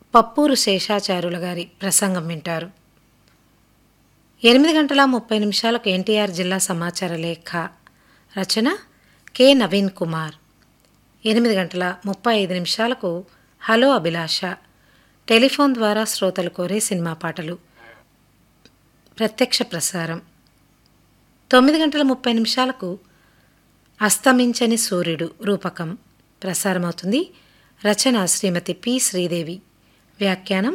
పప్పూరు శేషాచార్యుల గారి ప్రసంగం వింటారు ఎనిమిది గంటల ముప్పై నిమిషాలకు ఎన్టీఆర్ జిల్లా సమాచార లేఖ రచన కె నవీన్ కుమార్ ఎనిమిది గంటల ముప్పై ఐదు నిమిషాలకు హలో అభిలాష టెలిఫోన్ ద్వారా శ్రోతలు కోరే సినిమా పాటలు ప్రత్యక్ష ప్రసారం తొమ్మిది గంటల ముప్పై నిమిషాలకు అస్తమించని సూర్యుడు రూపకం ప్రసారమవుతుంది రచన శ్రీమతి పి శ్రీదేవి వ్యాఖ్యానం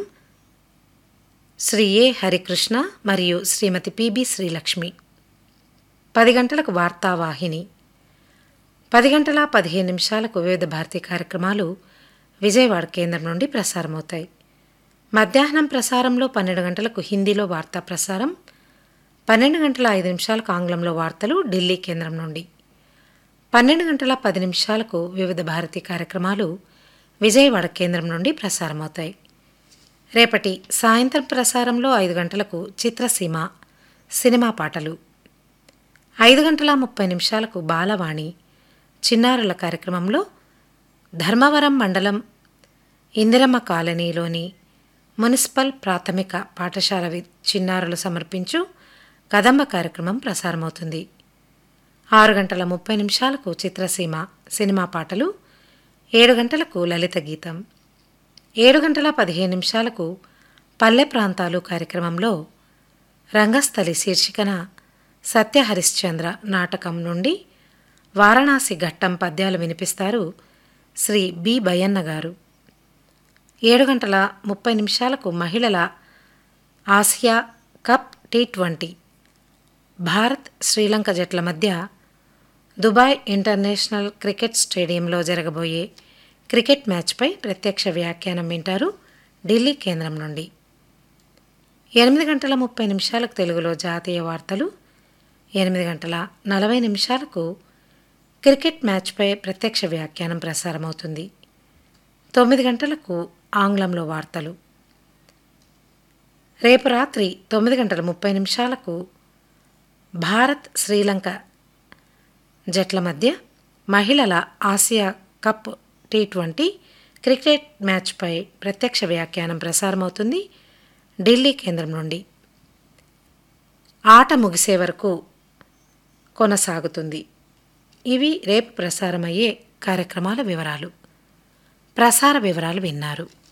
శ్రీ ఏ హరికృష్ణ మరియు శ్రీమతి పిబి శ్రీలక్ష్మి పది గంటలకు వార్తావాహిని పది గంటల పదిహేను నిమిషాలకు వివిధ భారతీ కార్యక్రమాలు విజయవాడ కేంద్రం నుండి ప్రసారమవుతాయి మధ్యాహ్నం ప్రసారంలో పన్నెండు గంటలకు హిందీలో వార్తా ప్రసారం పన్నెండు గంటల ఐదు నిమిషాలకు ఆంగ్లంలో వార్తలు ఢిల్లీ కేంద్రం నుండి పన్నెండు గంటల పది నిమిషాలకు వివిధ భారతీ కార్యక్రమాలు విజయవాడ కేంద్రం నుండి ప్రసారమవుతాయి రేపటి సాయంత్రం ప్రసారంలో ఐదు గంటలకు చిత్రసీమ సినిమా పాటలు ఐదు గంటల ముప్పై నిమిషాలకు బాలవాణి చిన్నారుల కార్యక్రమంలో ధర్మవరం మండలం ఇందిరమ్మ కాలనీలోని మున్సిపల్ ప్రాథమిక పాఠశాల వి చిన్నారులు సమర్పించు కదంబ కార్యక్రమం ప్రసారమవుతుంది ఆరు గంటల ముప్పై నిమిషాలకు చిత్రసీమ సినిమా పాటలు ఏడు గంటలకు లలిత గీతం ఏడు గంటల పదిహేను నిమిషాలకు పల్లె ప్రాంతాలు కార్యక్రమంలో రంగస్థలి శీర్షికన సత్య హరిశ్చంద్ర నాటకం నుండి వారణాసి ఘట్టం పద్యాలు వినిపిస్తారు శ్రీ బి బయ్యన్న గారు ఏడు గంటల ముప్పై నిమిషాలకు మహిళల Asia cup T twenty Bharat Sri Lanka జట్ల మధ్య దుబాయ్ ఇంటర్నేషనల్ క్రికెట్ స్టేడియంలో జరగబోయే క్రికెట్ మ్యాచ్పై ప్రత్యక్ష వ్యాఖ్యానం వింటారు ఢిల్లీ కేంద్రం నుండి ఎనిమిది గంటల ముప్పై నిమిషాలకు తెలుగులో జాతీయ వార్తలు ఎనిమిది గంటల నలభై నిమిషాలకు క్రికెట్ మ్యాచ్పై ప్రత్యక్ష వ్యాఖ్యానం ప్రసారమవుతుంది తొమ్మిది గంటలకు ఆంగ్లంలో వార్తలు రేపు రాత్రి తొమ్మిది గంటల ముప్పై నిమిషాలకు భారత్ శ్రీలంక జట్ల మధ్య మహిళల Asia cup T twenty cricket మ్యాచ్పై ప్రత్యక్ష వ్యాఖ్యానం ప్రసారమవుతుంది ఢిల్లీ కేంద్రం నుండి ఆట ముగిసే వరకు కొనసాగుతుంది ఇవి రేపు ప్రసారమయ్యే కార్యక్రమాల వివరాలు ప్రసార వివరాలు విన్నారు